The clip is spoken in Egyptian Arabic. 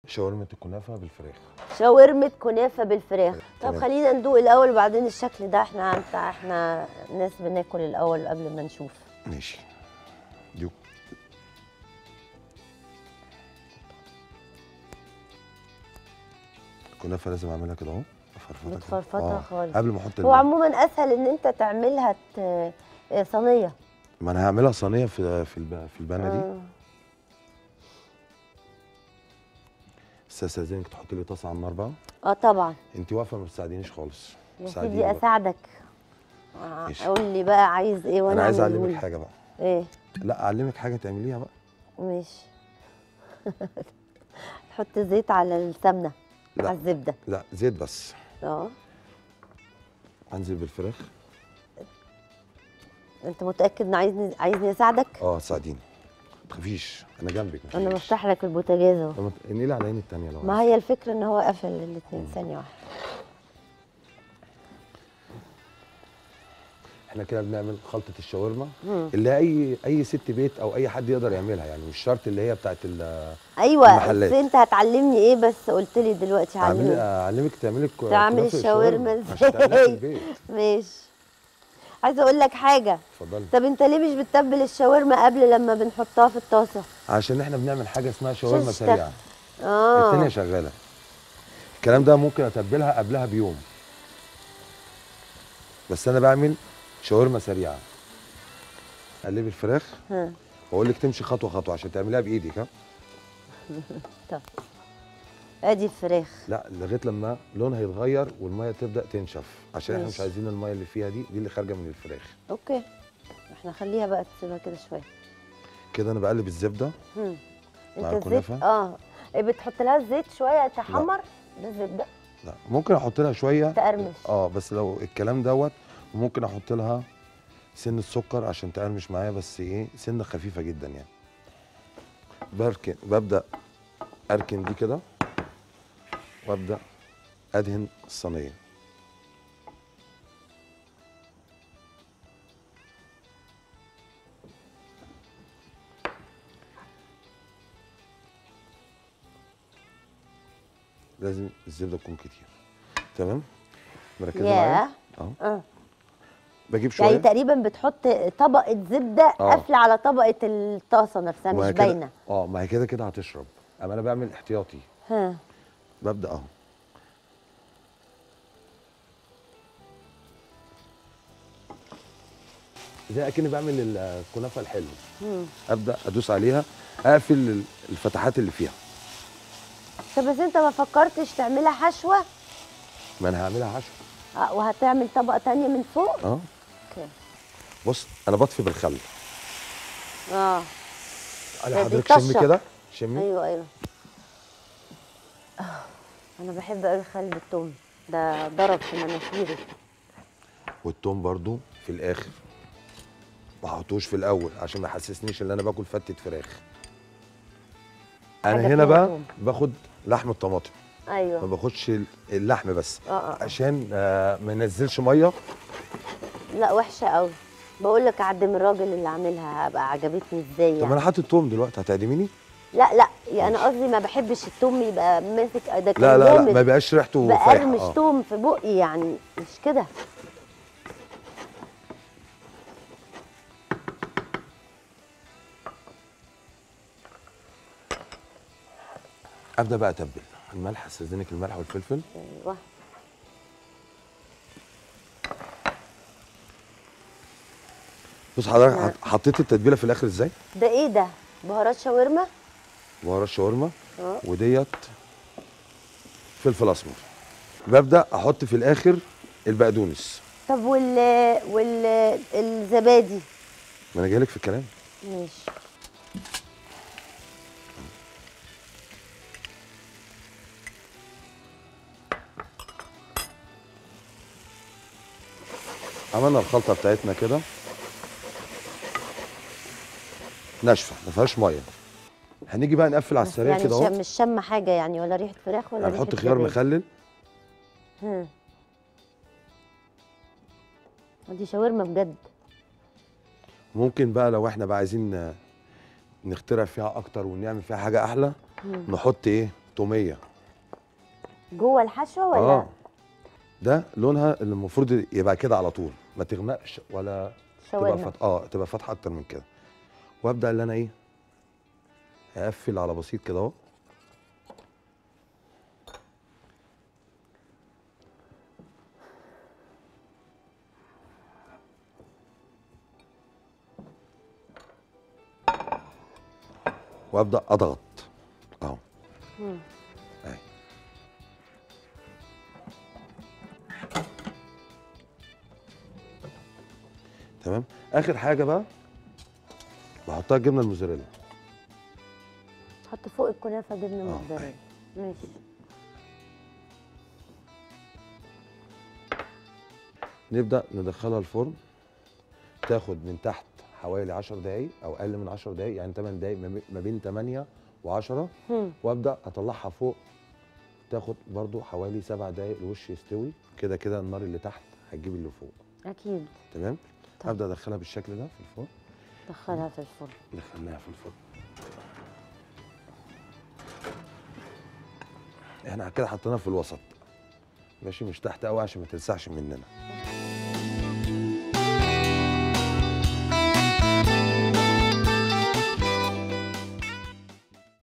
شاورما الكنافه بالفراخ شاورمة كنافة بالفراخ طب تمام. خلينا ندوق الأول وبعدين الشكل ده احنا انت احنا ناس بناكل الأول قبل ما نشوف ماشي دي الكنافه لازم اعملها كده اهو افرفطها كده. بتفرفطها خالص. قبل ما احط هو الماء. عموما أسهل إن أنت تعملها ت- آه، صينية ما انا هعملها صينيه في في الب- في البانه دي آه. بس استاذنك تحطي لي طاسه على النار بقى اه طبعا انت واقفه ما بتساعدينيش خالص يا ساعديني سيدي بقى. أساعدك آه، ماشي. قول لي بقى عايز إيه وأنا انا عايز أعمله اعلمك لك. حاجه بقى إيه لا اعلمك حاجه تعمليها بقى ماشي تحط زيت على السمنة لا. على الزبدة لا زيت بس اه انزل بالفراخ أنت متأكد إن عايزني عايزني أساعدك؟ اه ساعديني ما تخافيش انا جنبك ما أنا تخافيش. بفتح لك البوتاجاز أهو طب ما ت- انقلي على عيني التانيه لو ما عايزة. هي الفكرة ان هو قفل الاثنين ثانية واحدة احنا كده بنعمل خلطه الشاورما اللي اي اي ست بيت او اي حد يقدر يعملها يعني مش شرط اللي هي بتاعت ال- ايوه المحلات. بس انت هتعلمني ايه بس قلت لي دلوقتي أعمل- علمني اعلمك تعملي الك- تعمل كنافة الشاورما عشان تعمليها في ازاي البيت ماشي عايزه اقول لك حاجه اتفضلي طب انت ليه مش بتتبل الشاورما قبل لما بنحطها في الطاسه عشان احنا بنعمل حاجه اسمها شاورما عشان سريعه اه التانية شغاله الكلام ده ممكن اتبلها قبلها بيوم بس انا بعمل شاورما سريعه قلبي الفراخ ها واقول لك تمشي خطوه خطوه عشان تعمليها بايدك ها طب ادي الفراخ لا لغايه لما لونها يتغير والميه تبدا تنشف عشان احنا مش ماشي. عايزين الميه اللي فيها دي دي اللي خارجه من الفراخ اوكي احنا خليها بقى تسيبها كده شويه كده انا بقلب الزبده هم. مع انت الزيت الكنافة؟ اه إيه بتحط لها الزيت شويه تحمر ده زبده لا ممكن احط لها شويه تقرمش اه بس لو الكلام دوت ممكن احط لها سن السكر عشان تقرمش معايا بس ايه سنه خفيفه جدا يعني بركن ببدا اركن دي كده وابدا ادهن الصينيه لازم الزبده تكون كتير تمام مركزه معايا ياه اهو اه بجيب شويه يعني تقريبا بتحط طبقه زبده آه. قافله على طبقه الطاسه نفسها ما مش هي كده- باينه اه ما هي كده كده هتشرب اما انا بعمل احتياطي ها ببدا اهو زي اكني بعمل الكنافه الحلو مم. ابدا ادوس عليها اقفل الفتحات اللي فيها طب بس انت ما فكرتش تعملها حشوه ما انا هعملها عشو آه، وهتعمل طبقه تانية من فوق اه اوكي بص انا بطفي بالخل اه انا دي حضرتك شمي طشة. كده شمي ايوه ايوه آه، انا بحب قوي خل بالثوم ده ضرب في مناخيري والثوم برضو في الاخر ما احطوش في الاول عشان ما يحسسنيش ان انا باكل فتة فراخ انا حاجة هنا فيها بقى توم. باخد لحم الطماطم ما ايوه باخدش اللحم بس اه اه عشان آه، ما ينزلش ميه لا وحشه قوي بقول لك اعدم الراجل اللي عاملها هبقى عجبتني ازاي طب يعني. انا حاطط توم دلوقتي هتعدميني لا لا يعني انا قصدي ما بحبش التوم يبقى ماسك ده كان لا لا لا جامد. ما بيبقاش ريحته فايحه بقرمش اه توم في بقي يعني مش كده ابدا بقى اتبل الملح استاذنك الملح والفلفل ايوه بص حضرتك نعم. حط- حطيت التتبيله في الاخر ازاي ده ايه ده بهارات شاورما بهارات شاورما اه وديت فلفل اسمر ببدا احط في الاخر البقدونس طب وال وال الزبادي ما انا جايلك في الكلام ماشي عملنا الخلطه بتاعتنا كده ناشفه ما فيهاش ميه هنيجي بقى نقفل على بس السريع يعني كده شم اهو مش شم حاجه يعني ولا ريحه فراخ ولا هنحط ريحة خيار زبادي. مخلل هم. دي شاورما بجد ممكن بقى لو احنا بقى عايزين ن- نخترع فيها اكتر ونعمل فيها حاجه احلى نحط ايه توميه جوه الحشوه ولا اه ده لونها اللي المفروض يبقى كده على طول ما تغمقش ولا تبقى شاورما فاتحه اه تبقى فاتحه اكتر من كده وابدا اللي انا ايه اقفل على بسيط كده اهو وابدا اضغط اهو مم. اهي تمام اخر حاجه بقى بحطها الجبنه الموزاريلا حط فوق الكنافه جبنه آه، موتزاريلا ماشي نبدا ندخلها الفرن تاخد من تحت حوالي 10 دقايق او اقل من 10 دقايق يعني 8 دقايق ما بي- ما بين 8 و10 مم. وابدا اطلعها فوق تاخد برضو حوالي 7 دقايق الوش يستوي كده كده النار اللي تحت هتجيب اللي فوق اكيد تمام طب. ابدا ادخلها بالشكل ده في الفرن دخلها في الفرن دخلناها في الفرن احنا كده حطيناها في الوسط ماشي مش تحت قوي عشان ما تلسعش مننا